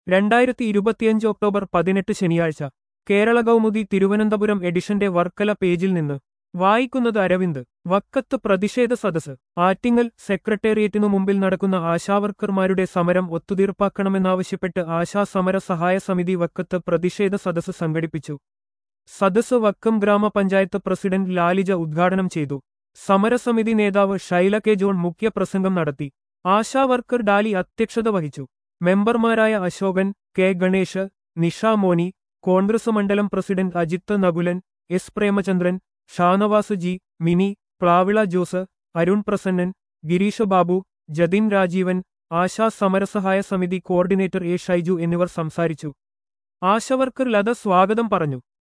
രണ്ടായിരത്തി ഇരുപത്തിയഞ്ച് ഒക്ടോബർ പതിനെട്ട് ശനിയാഴ്ച കേരള കൗമുദി തിരുവനന്തപുരം എഡിഷന്റെ വർക്കല പേജിൽ നിന്ന് വായിക്കുന്നത് അരവിന്ദ് വക്കത്ത് പ്രതിഷേധ സദസ് ആറ്റിങ്ങൽ സെക്രട്ടേറിയറ്റിനു മുമ്പിൽ നടക്കുന്ന ആശാവർക്കർമാരുടെ സമരം ഒത്തുതീർപ്പാക്കണമെന്നാവശ്യപ്പെട്ട് ആശാ സമര സഹായ സമിതി വക്കത്ത് പ്രതിഷേധ സദസ് സംഘടിപ്പിച്ചു സദസ് വക്കം ഗ്രാമപഞ്ചായത്ത് പ്രസിഡന്റ് ലാലിജ ഉദ്ഘാടനം ചെയ്തു സമരസമിതി നേതാവ് ഷൈല കെ ജോൺ മുഖ്യപ്രസംഗം നടത്തി ആശാ വർക്കർ ഡാലി അധ്യക്ഷത വഹിച്ചു മെമ്പർമാരായ അശോകൻ കെ ഗണേഷ് നിഷ മോനി കോൺഗ്രസ് മണ്ഡലം president Ajith Nakulan S Premachandran Shanavas G Mini Plavila Jose Arun Prasannan Gireesh Babu Jathin Rajeevan Asha സമരസഹായ സമിതി കോർഡിനേറ്റർ എ ഷൈജു എന്നിവർ സംസാരിച്ചു ആശാവർക്കർ ലത സ്വാഗതം പറഞ്ഞു